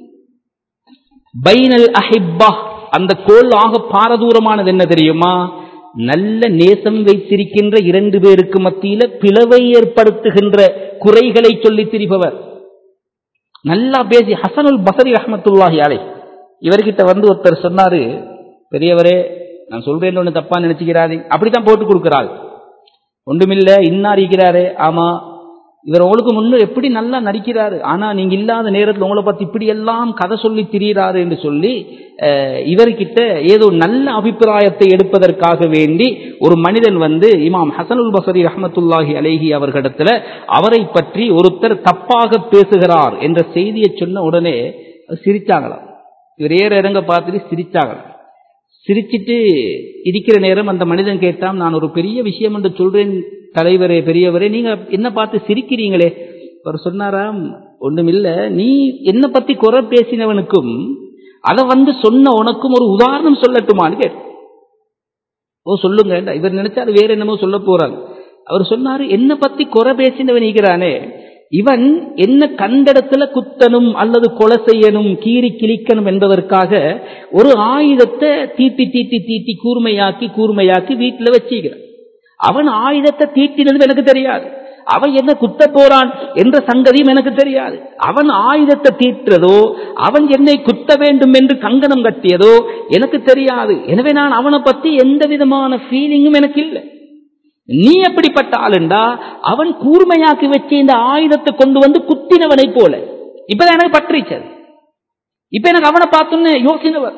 [SPEAKER 1] பைனல் அஹிப்பா அந்த கோல் ஆக பாரதூரமானது என்ன தெரியுமா நல்ல நேசம் வைத்திருக்கின்ற இரண்டு பேருக்கு மத்தியில பிளவை ஏற்படுத்துகின்ற குறைகளை சொல்லி திரிப்பவர் நல்லா பேசி ஹசனுல் பசரி ரஹமத்துல்லாஹி அலை இவர்கிட்ட வந்து ஒருத்தர் சொன்னாரு பெரியவரே நான் சொல்றேன் ஒண்ணு தப்பா நினைச்சுக்கிறாரு அப்படித்தான் போட்டு கொடுக்கிறாள் ஒன்றுமில்ல இன்னார் இருக்கிறாரு ஆமா இவர் உங்களுக்கு முன்னு எப்படி நல்லா நடிக்கிறாரு ஆனா நீங்க இல்லாத நேரத்தில் உங்களை பத்தி இப்படி எல்லாம் கதை சொல்லி திரியிறாரு என்று சொல்லி அஹ், இவர்கிட்ட ஏதோ நல்ல அபிப்பிராயத்தை எடுப்பதற்காக வேண்டி ஒரு மனிதன் வந்து இமாம் ஹசனுல் பசரி ரஹமத்துல்லாஹி அலைஹி அவர்களிடத்துல அவரை பற்றி ஒருத்தர் தப்பாக பேசுகிறார் என்ற செய்தியை சொன்ன உடனே சிரிச்சாங்களாம் இவர் ஏற இறங்க பார்த்துட்டு சிரிச்சாங்களாம் சிரிச்சிட்டு இருக்கிற நேரம் அந்த மனிதன் கேட்டான் நான் ஒரு பெரிய விஷயம் என்று சொல்றேன் தலைவரே பெரியவரே நீங்க என்ன பார்த்து சிரிக்கிறீங்களே அவர் சொன்னாராம் ஒண்ணுமில்ல நீ என்ன பத்தி குறை பேசினவனுக்கும் அதை வந்து சொன்ன உனக்கும் ஒரு உதாரணம் சொல்லட்டுமான்னு கேட்டு ஓ சொல்லுங்க இவர் நினைச்சாரு வேற என்னமோ சொல்ல போறாங்க அவர் சொன்னாரு என்ன பத்தி குறை பேசினவன் இருக்கிறானே இவன் என்ன கண்டடத்துல குத்தனும் அல்லது கொலை செய்யணும் கீறி கிழிக்கணும் என்பதற்காக ஒரு ஆயுதத்தை தீட்டி தீட்டி தீட்டி கூர்மையாக்கி கூர்மையாக்கி வீட்டுல வச்சுக்கிறான் அவன் ஆயுதத்தை தீட்டினதும் எனக்கு தெரியாது அவன் என்ன குத்த போறான் என்ற சங்கதியும் எனக்கு தெரியாது அவன் ஆயுதத்தை தீட்டுறதோ அவன் என்னை குத்த வேண்டும் என்று கங்கணம் கட்டியதோ எனக்கு தெரியாது எனவே நான் அவனை பத்தி எந்த விதமான ஃபீலிங்கும் எனக்கு இல்லை நீ எப்படிப்பட்ட ஆளுண்டா அவன் கூர்மையாக்கி வச்ச இந்த ஆயுதத்தை கொண்டு வந்து குத்தினவனை போல இப்பதான் எனக்கு பற்றிச்சது இப்ப எனக்கு அவனை பார்த்தோன்னு யோசினவர்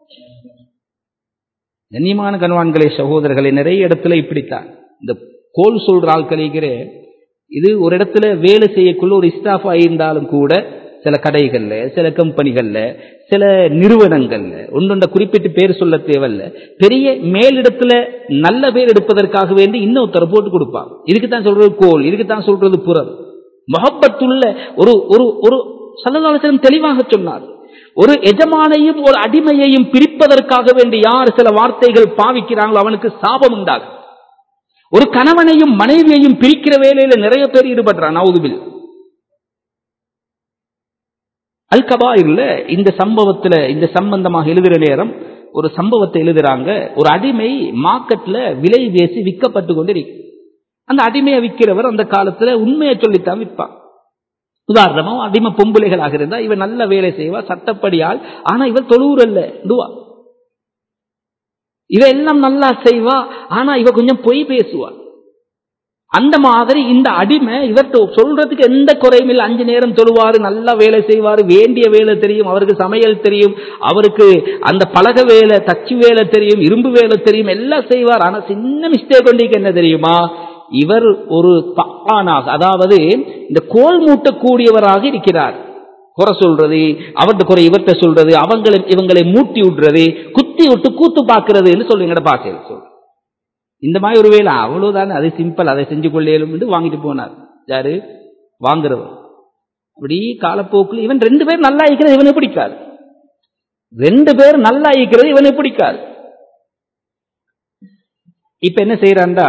[SPEAKER 1] கண்ணியமான கண்வான்களே சகோதரர்களே நிறைய இடத்துல இப்படித்தான் இந்த கோல் சொல்ற ஆட்களிக்கிற இது ஒரு இடத்துல வேலை செய்யக்குள்ள ஒரு ஸ்டாஃப் இருந்தாலும் கூட சில கடைகள்ல சில கம்பெனிகள்ல சில நிறுவனங்கள்ல ஒன்றொண்ட குறிப்பிட்டு பேர் சொல்ல தேவையில்ல பெரிய மேலிடத்துல நல்ல பேர் எடுப்பதற்காக வேண்டி இன்னொருத்தரை போட்டு கொடுப்பாங்க இதுக்குத்தான் சொல்றது கோல் இதுக்குத்தான் சொல்றது புறம் மொஹப்பத்துள்ள ஒரு ஒரு ஒரு சல்லதாலசனம் தெளிவாக சொன்னார் ஒரு எஜமானையும் ஒரு அடிமையையும் பிரிப்பதற்காக வேண்டி யார் சில வார்த்தைகள் பாவிக்கிறாங்களோ அவனுக்கு சாபம் உண்டாகும் ஒரு கணவனையும் மனைவியையும் பிரிக்கிற வேலையில நிறைய பேர் ஈடுபடுறான் நவுதுபில் அல் கபாயில்ல இந்த சம்பவத்துல இந்த சம்பந்தமாக எழுதுற நேரம் ஒரு சம்பவத்தை எழுதுறாங்க ஒரு அடிமை மார்க்கெட்ல விலை பேசி விற்கப்பட்டு கொண்டு இருக்கு அந்த அடிமையை விற்கிறவர் அந்த காலத்துல உண்மையை சொல்லித்தான் விற்பான் உதாரணமா அடிமை பொம்புலைகளாக இருந்தா இவன் நல்ல வேலை செய்வா சட்டப்படியால் ஆனா இவன் தொழுவுர் அல்ல துவா இவ எல்லாம் நல்லா செய்வா ஆனா இவ கொஞ்சம் பொய் பேசுவா அந்த மாதிரி இந்த அடிமை இவர்கிட்ட சொல்றதுக்கு எந்த குறையும் இல்லை அஞ்சு நேரம் தொழுவாரு நல்லா வேலை செய்வாரு வேண்டிய வேலை தெரியும் அவருக்கு சமையல் தெரியும் அவருக்கு அந்த பலக வேலை தச்சு வேலை தெரியும் இரும்பு வேலை தெரியும் எல்லாம் செய்வார் ஆனா சின்ன மிஸ்டேக் கொண்டிருக்கு என்ன தெரியுமா இவர் ஒரு தப்பானாக அதாவது இந்த கோல் மூட்டக்கூடியவராக இருக்கிறார் குறை சொல்றது அவர்கிட்ட குறை இவர்கிட்ட சொல்றது அவங்களை இவங்களை மூட்டி விடுறது குத்தி விட்டு கூத்து பார்க்கறதுன்னு சொல்லி எங்கட பாசையில் சொல் இந்த மாதிரி ஒரு வேலை அவ்வளவுதானே அது சிம்பிள் அதை செஞ்சு கொள்ளேலும் வாங்கிட்டு போனார் யாரு வாங்குறவர் அப்படி காலப்போக்கில் இவன் ரெண்டு பேர் நல்லா இருக்கிறது இவனை பிடிக்காது ரெண்டு பேர் நல்லா இருக்கிறது இவனை பிடிக்காது இப்ப என்ன செய்யறான்டா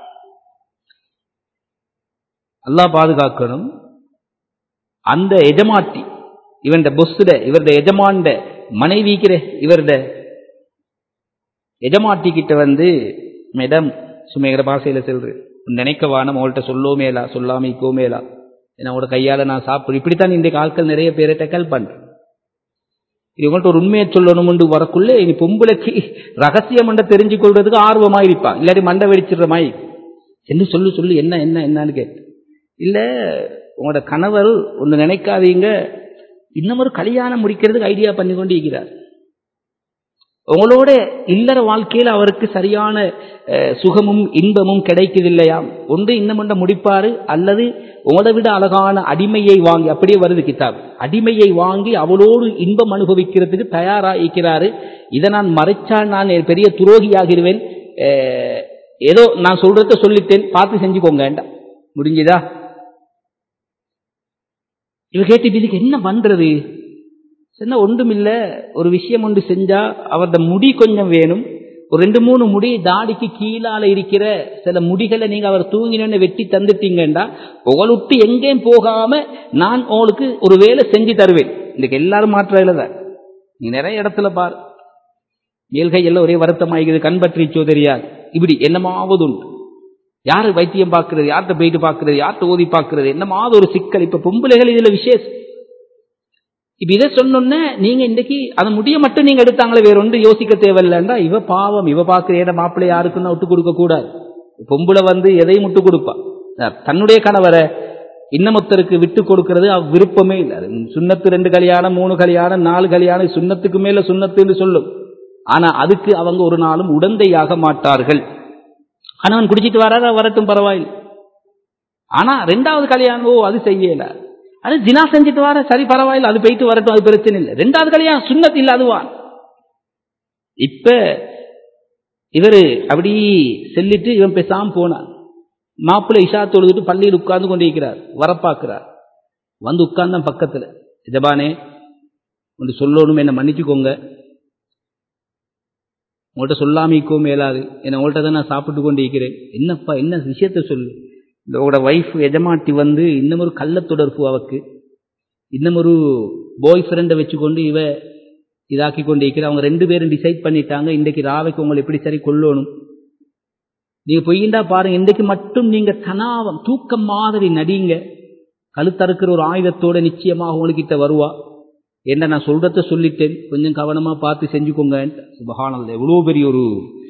[SPEAKER 1] அல்லாஹ் பாதுகாக்கணும் அந்த எஜமாட்டி இவன் பொஸ்ட இவருடைய எஜமாண்ட மனைவிக்கிற இவருடைய எஜமாட்டி கிட்ட வந்து மேடம் சுமேகிற பாசையில செல்று நினைக்கவான உங்கள்கிட்ட சொல்லோ மேலா சொல்லாம இக்கோ மேலா ஏன்னா உங்களோட கையால நான் சாப்பிடு இப்படித்தான் இன்றைக்கு ஆட்கள் நிறைய பேரை டெக்கல் பண்றேன் இது உங்கள்கிட்ட ஒரு உண்மையை சொல்லணும்னு வரக்குள்ள இனி பொம்பளைக்கு ரகசியம் மண்டை தெரிஞ்சு கொள்றதுக்கு ஆர்வமா இருப்பான் இல்லாட்டி மண்டை வெடிச்சிடுற மாதிரி என்ன சொல்லு சொல்லு என்ன என்ன என்னன்னு கேட்டு இல்ல உங்களோட கணவர் ஒன்று நினைக்காதீங்க இன்னும் ஒரு கல்யாணம் முடிக்கிறதுக்கு ஐடியா பண்ணி கொண்டு இருக்கிறார் உங்களோட இல்லற வாழ்க்கையில் அவருக்கு சரியான சுகமும் இன்பமும் கிடைக்குது இல்லையாம் ஒன்று இன்னும் முடிப்பாரு அல்லது உங்களை விட அழகான அடிமையை வாங்கி அப்படியே வருது கிதாப் அடிமையை வாங்கி அவளோடு இன்பம் அனுபவிக்கிறதுக்கு தயாராகிறாரு இதை நான் மறைச்சால் நான் பெரிய துரோகியாகிருவேன் ஏதோ நான் சொல்றத சொல்லிட்டேன் பார்த்து செஞ்சுக்கோங்க முடிஞ்சுதா இவ கேட்டு இதுக்கு என்ன பண்றது என்ன ஒன்றுமில்ல ஒரு விஷயம் ஒன்று செஞ்சா அவரது முடி கொஞ்சம் வேணும் ஒரு ரெண்டு மூணு முடி தாடிக்கு கீழால இருக்கிற சில முடிகளை நீங்க அவர் தூங்கினு வெட்டி தந்துட்டீங்கண்டா உங்களை விட்டு எங்கேயும் போகாம நான் உங்களுக்கு ஒரு வேலை செஞ்சு தருவேன் இன்னைக்கு எல்லாரும் மாற்ற தான் நீ நிறைய இடத்துல பார் ஏழ்கை எல்லாம் ஒரே வருத்தமாகிறது கண் பற்றி சோதரியார் இப்படி என்னமாவது உண்டு யாரு வைத்தியம் பார்க்கறது யார்கிட்ட போயிட்டு பார்க்கறது யார்கிட்ட ஓதி பார்க்கறது என்னமாவது ஒரு சிக்கல் இப்ப பொம்பளைகள் இதுல விசேஷம் இப்ப இதை சொன்னோன்னே நீங்க இன்னைக்கு அதை முடிய மட்டும் நீங்க எடுத்தாங்களே வேற ஒன்று யோசிக்க தேவையில்லைன்றா இவ பாவம் இவ பாக்குற ஏட மாப்பிள்ளை யாருக்குன்னு விட்டு கொடுக்க கூடாது பொம்பளை வந்து எதையும் விட்டு கொடுப்பா தன்னுடைய கணவரை இன்னமொத்தருக்கு விட்டு கொடுக்கிறது அவ் விருப்பமே இல்லை அது சுண்ணத்து ரெண்டு கல்யாணம் மூணு கல்யாணம் நாலு கல்யாணம் சுண்ணத்துக்கு மேல சுண்ணத்துன்னு சொல்லும் ஆனா அதுக்கு அவங்க ஒரு நாளும் உடந்தையாக மாட்டார்கள் கணவன் குடிச்சிட்டு வராத வரட்டும் பரவாயில்லை ஆனா ரெண்டாவது கல்யாணம் ஓ அது செய்யல அது ஜினா செஞ்சுட்டு வர சரி பரவாயில்ல அது போயிட்டு வரட்டும் அது பிரச்சனை இல்லை ரெண்டாவது கல்யாணம் சுண்ணத் இல்ல அதுவா இப்ப இவரு அப்படி செல்லிட்டு இவன் பேசாம போனான் மாப்பிள்ளை இஷா தொழுதுட்டு பள்ளியில் உட்கார்ந்து கொண்டிருக்கிறார் வரப்பாக்குறார் வந்து உட்கார்ந்தான் பக்கத்துல ஜபானே ஒன்று சொல்லணும் என்ன மன்னிச்சுக்கோங்க உங்கள்கிட்ட சொல்லாமிக்கோ மேலாது என்ன உங்கள்கிட்ட தான் நான் சாப்பிட்டு கொண்டு இருக்கிறேன் என்னப்பா என்ன விஷயத்த சொல்லு இதோட ஒய்ஃப் எஜமாட்டி வந்து இன்னும் ஒரு கள்ள தொடர்பு அவக்கு இன்னும் ஒரு பாய் ஃப்ரெண்டை வச்சுக்கொண்டு இவ இதாக்கி கொண்டு இருக்கிற அவங்க ரெண்டு பேரும் டிசைட் பண்ணிட்டாங்க இன்றைக்கு ராவைக்கு உங்களை எப்படி சரி கொள்ளணும் நீங்க பொய்யிண்டா பாருங்க இன்றைக்கு மட்டும் நீங்க தனாவம் தூக்கம் மாதிரி நடிங்க கழுத்தறுக்கிற ஒரு ஆயுதத்தோட நிச்சயமாக உங்ககிட்ட வருவா என்ன நான் சொல்றத சொல்லிட்டேன் கொஞ்சம் கவனமா பார்த்து செஞ்சுக்கோங்க சுபகானல்ல எவ்வளோ பெரிய ஒரு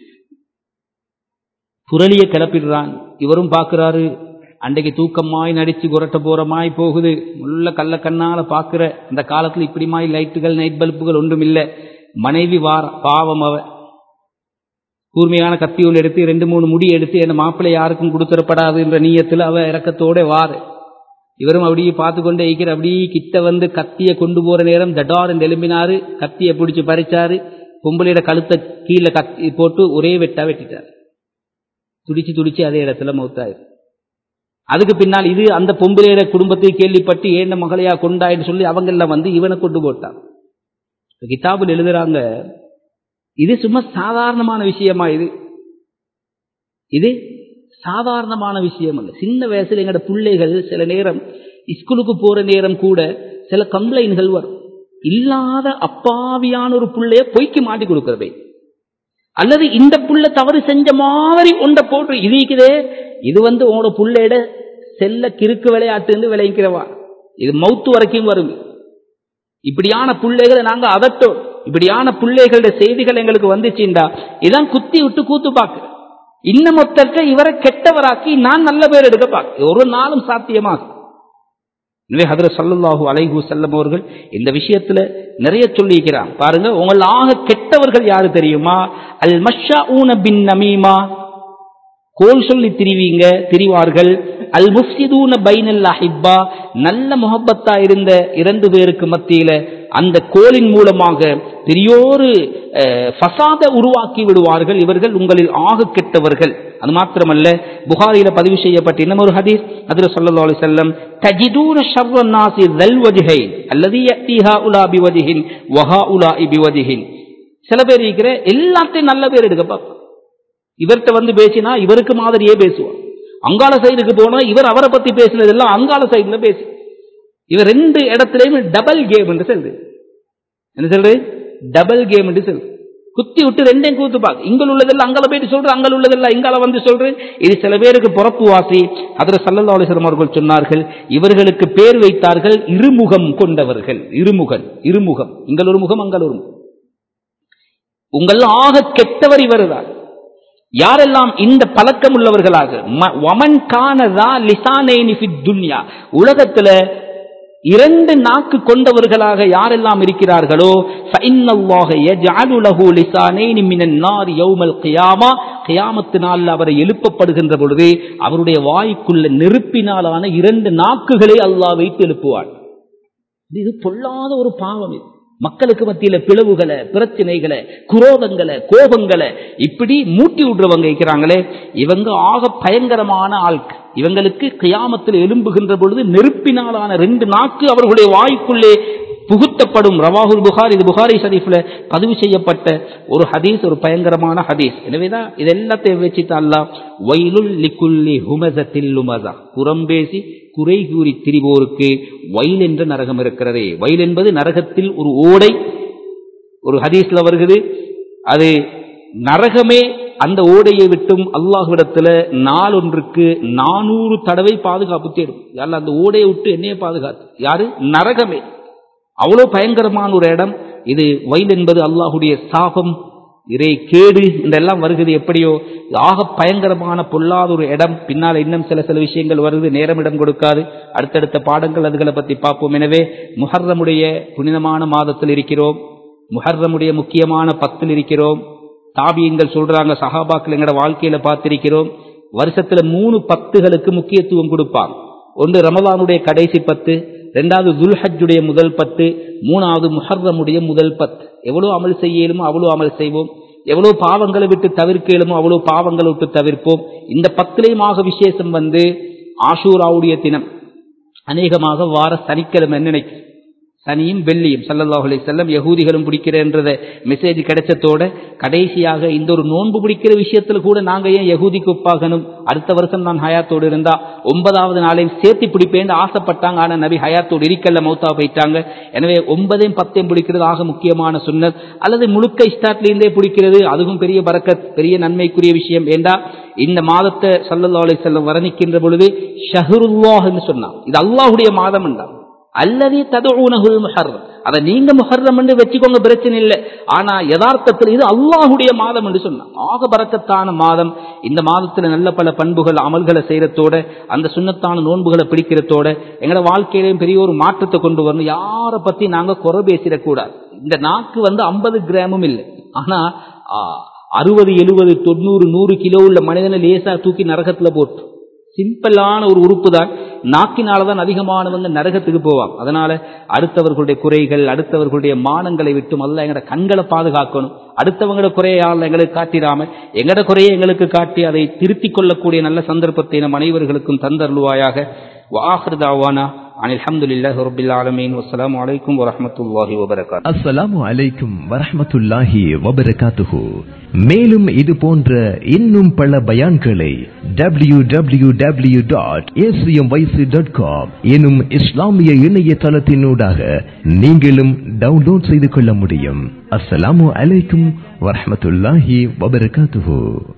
[SPEAKER 1] புரளிய கிளப்பிடுறான் இவரும் பார்க்கிறாரு அன்றைக்கு தூக்கமாய் நடிச்சு குரட்ட போறமாய் போகுது உள்ள கள்ள கண்ணால பார்க்கிற இந்த காலத்துல இப்படிமாய் லைட்டுகள் நைட் பல்புகள் ஒன்றும் இல்லை மனைவி வார பாவம் அவ கூர்மையான கத்தியுள் எடுத்து ரெண்டு மூணு முடி எடுத்து என் மாப்பிள்ளை யாருக்கும் கொடுத்துடப்படாது என்ற நீயத்தில் அவ இறக்கத்தோட வாரு இவரும் அப்படியே பார்த்து கொண்டே இருக்கிற அப்படியே கிட்ட வந்து கத்தியை கொண்டு போற நேரம் தடார் எலும்பினாரு கத்தியை பிடிச்சு பறிச்சாரு பொம்பளையோட கழுத்தை கீழே கத்தி போட்டு ஒரே வெட்டா வெட்டிட்டார் துடிச்சு துடிச்சு அதே இடத்துல மௌத்தாயிரு அதுக்கு பின்னால் இது அந்த பொம்பளையோட குடும்பத்தை கேள்விப்பட்டு ஏண்ட மகளையா கொண்டாயின்னு சொல்லி அவங்க எல்லாம் வந்து இவனை கொண்டு போட்டான் கிதாபில் எழுதுறாங்க இது சும்மா சாதாரணமான விஷயமா இது இது சாதாரணமான விஷயம் அல்ல சின்ன வயசுல எங்கட பிள்ளைகள் சில நேரம் ஸ்கூலுக்கு போற நேரம் கூட சில கம்ப்ளைண்ட்கள் வரும் இல்லாத அப்பாவியான ஒரு பிள்ளைய பொய்க்கு மாட்டி கொடுக்கறதே அல்லது இந்த புள்ள தவறு செஞ்ச மாதிரி ஒன்றை போட்டு இதுக்குதே இது வந்து உங்களோட புள்ளையிட செல்ல கிறுக்கு விளையாட்டு விளைவிக்கிறவா இது மவுத்து வரைக்கும் வரும் இப்படியான பிள்ளைகளை நாங்க அதட்டோம் இப்படியான பிள்ளைகளுடைய செய்திகள் எங்களுக்கு வந்துச்சுண்டா இதான் குத்தி விட்டு கூத்து பார்க்க இன்னும் ஒருத்தர்க்க இவரை கெட்டவராக்கி நான் நல்ல பேர் எடுக்க பார்க்க ஒரு நாளும் சாத்தியமாகும் எனவே ஹதர சல்லுல்லாஹு அலைஹு செல்லம் அவர்கள் இந்த விஷயத்துல நிறைய சொல்லியிருக்கிறான் பாருங்க உங்கள் ஆக கெட்டவர்கள் யாரு தெரியுமா அல் மஷா ஊன பின் நமீமா கோல் சொல்லி திரிவீங்க திரிவார்கள் அல் முஃப்சிதூன பைனல் அஹிப்பா நல்ல முகப்பத்தா இருந்த இரண்டு பேருக்கு மத்தியில அந்த கோலின் மூலமாக பெரியோரு ஃபசாத உருவாக்கி விடுவார்கள் இவர்கள் உங்களில் ஆக கெட்டவர்கள் அது மாத்திரமல்ல புகாரில பதிவு செய்யப்பட்ட இன்னும் ஒரு ஹதீஸ் அதுல சொல்லல்லா அலி செல்லம் தஜிதூன ஷர்வ நாசி தல் வஜிஹை அல்லது யக்திஹா உலா பிவஜிஹின் வஹா உலா பிவஜிஹின் சில பேர் இருக்கிற எல்லாத்தையும் நல்ல பேர் எடுக்கப்பா இவர்கிட்ட வந்து பேசினா இவருக்கு மாதிரியே பேசுவார் அங்கால சைடுக்கு போனா இவர் அவரை பத்தி பேசினதெல்லாம் அங்கால சைடுல பேசு இவர் ரெண்டு இடத்துலயும் டபுள் கேம் என்று சொல்றது என்ன சொல்றது டபுள் கேம் என்று சொல்றது குத்தி விட்டு ரெண்டையும் கூத்து பார்க்க இங்க உள்ளதெல்லாம் அங்கால போயிட்டு சொல்றேன் அங்க உள்ளதெல்லாம் இங்கால வந்து சொல்றேன் இது சில பேருக்கு பிறப்பு வாசி அதில் சல்லல்லா அலிஸ்லம் அவர்கள் சொன்னார்கள் இவர்களுக்கு பேர் வைத்தார்கள் இருமுகம் கொண்டவர்கள் இருமுகன் இருமுகம் இங்கள் ஒரு முகம் அங்கள் ஒரு முகம் உங்கள் ஆக கெட்டவர் இவர்தான் யாரெல்லாம் இந்த பழக்கம் உள்ளவர்களாக வமன் கானதா லிசானேனி துன்யா உலகத்துல இரண்டு நாக்கு கொண்டவர்களாக யாரெல்லாம் இருக்கிறார்களோ கியாமத்து நாளில் அவரை எழுப்பப்படுகின்ற பொழுது அவருடைய வாய்க்குள்ள நெருப்பினாலான இரண்டு நாக்குகளை அல்லாஹ் வைத்து எழுப்புவார் இது பொல்லாத ஒரு பாவம் இது மக்களுக்கு மத்தியில பிளவுகளை பிரச்சனைகளை குரோதங்களை கோபங்களை இப்படி மூட்டி விடுறவங்க இருக்கிறாங்களே இவங்க ஆக பயங்கரமான ஆட்கள் இவங்களுக்கு கியாமத்தில் எலும்புகின்ற பொழுது நெருப்பினாலான ரெண்டு நாக்கு அவர்களுடைய வாய்க்குள்ளே புகுத்தப்படும் ரவாகுல் புகார் இது புகாரி ஷரீஃப்ல பதிவு செய்யப்பட்ட ஒரு ஹதீஸ் ஒரு பயங்கரமான ஹதீஸ் எனவேதான் இது எல்லாத்தையும் வச்சுட்டு அல்லா வயலுல் லிக்குல்லி ஹுமசத்தில் லுமசா புறம்பேசி குறை கூறி திரிவோருக்கு வயல் என்ற நரகம் இருக்கிறதே வயல் என்பது நரகத்தில் ஒரு ஓடை ஒரு ஹதீஸ்ல வருகிறது அது நரகமே அந்த ஓடையை விட்டும் அல்லாஹ்விடத்துல நாளொன்றுக்கு நானூறு தடவை பாதுகாப்பு தேடும் யாரில் அந்த ஓடையை விட்டு என்னைய பாதுகாத்து யாரு நரகமே அவ்வளோ பயங்கரமான ஒரு இடம் இது வயல் என்பது அல்லாஹுடைய சாபம் இறை கேடு என்றெல்லாம் வருகிறது எப்படியோ இது ஆக பயங்கரமான பொல்லாத ஒரு இடம் பின்னால் இன்னும் சில சில விஷயங்கள் வருது நேரம் இடம் கொடுக்காது அடுத்தடுத்த பாடங்கள் அதுகளை பத்தி பார்ப்போம் எனவே முஹர்ரமுடைய புனிதமான மாதத்தில் இருக்கிறோம் முஹர்ரமுடைய முக்கியமான பத்தில் இருக்கிறோம் தாபியங்கள் சொல்றாங்க சஹாபாக்கள் எங்கட வாழ்க்கையில பார்த்திருக்கிறோம் வருஷத்துல மூணு பத்துகளுக்கு முக்கியத்துவம் கொடுப்பாங்க ஒன்று ரமலானுடைய கடைசி பத்து ரெண்டாவது துல்ஹஜ்ஜுடைய முதல் பத்து மூணாவது முஹர்ரமுடைய முதல் பத்து எவ்வளவு அமல் செய்யலுமோ அவ்வளவு அமல் செய்வோம் எவ்வளவு பாவங்களை விட்டு தவிர்க்க இயலுமோ அவ்வளவு பாவங்களை விட்டு தவிர்ப்போம் இந்த பத்திலையுமாக விசேஷம் வந்து ஆஷூராவுடைய தினம் அநேகமாக வார சனிக்கிழமை நினைக்கு சனியும் வெள்ளியும் சல்லல்லாஹு அலைஹி செல்லம் யகூதிகளும் பிடிக்கிறேன்றத மெசேஜ் கிடைச்சதோட கடைசியாக இந்த ஒரு நோன்பு பிடிக்கிற விஷயத்துல கூட நாங்க ஏன் யகூதிக்கு ஒப்பாகணும் அடுத்த வருஷம் நான் ஹயாத்தோடு இருந்தா ஒன்பதாவது நாளையும் சேர்த்து பிடிப்பேன்னு ஆசைப்பட்டாங்க ஆனா நபி ஹயாத்தோடு இருக்கல்ல மௌத்தா போயிட்டாங்க எனவே ஒன்பதையும் பத்தையும் பிடிக்கிறது ஆக முக்கியமான சுன்னத் அல்லது முழுக்க இஸ்டாட்லேருந்தே பிடிக்கிறது அதுவும் பெரிய பறக்கத் பெரிய நன்மைக்குரிய விஷயம் ஏண்டா இந்த மாதத்தை சல்லல்லா அலைஹி செல்லம் வர்ணிக்கின்ற பொழுது ஷஹருல்லாஹ்னு சொன்னான் இது அல்லாஹ்வுடைய மாதம் என்றான் அல்லது ததுனகுல் முஹர்ரம் அதை நீங்க முஹர்ரம் என்று வச்சுக்கோங்க பிரச்சனை இல்லை ஆனா யதார்த்தத்தில் இது அல்லாஹுடைய மாதம் என்று சொன்னான் ஆக பறக்கத்தான மாதம் இந்த மாதத்துல நல்ல பல பண்புகள் அமல்களை செய்யறதோட அந்த சுண்ணத்தான நோன்புகளை பிடிக்கிறதோட எங்களோட வாழ்க்கையிலையும் பெரிய ஒரு மாற்றத்தை கொண்டு வரணும் யாரை பத்தி நாங்க குறை பேசிடக்கூடாது இந்த நாக்கு வந்து ஐம்பது கிராமும் இல்லை ஆனா அறுபது எழுபது தொண்ணூறு நூறு கிலோ உள்ள மனிதனை லேசா தூக்கி நரகத்துல போட்டு சிம்பிளான ஒரு உறுப்பு தான் நாக்கினால தான் அதிகமானவங்க நரகத்துக்கு போவாங்க அதனால அடுத்தவர்களுடைய குறைகள் அடுத்தவர்களுடைய மானங்களை விட்டும் அல்ல எங்கட கண்களை பாதுகாக்கணும் அடுத்தவங்களோட குறையால் எங்களுக்கு காட்டிடாம எங்கட குறையை எங்களுக்கு காட்டி அதை திருத்திக் கொள்ளக்கூடிய நல்ல சந்தர்ப்பத்தை நம் அனைவர்களுக்கும் தந்தருள்வாயாக வாஹர் தாவானா عن الحمد لله رب العالمين والسلام عليكم ورحمة الله وبركاته
[SPEAKER 2] அஸ்ஸலாமு அலைக்கும் வரஹ்மத்துல்லாஹி வபரகாத்துஹு மேலும் இது போன்ற இன்னும் பல பயான்களை W W W dot dot com எனும் இஸ்லாமிய இணையதளத்தினூடாக நீங்களும் டவுன்லோட் செய்து கொள்ள முடியும் அஸ்ஸலாமு அலைக்கும் வரஹ்மத்துல்லாஹி வபரகாத்துஹு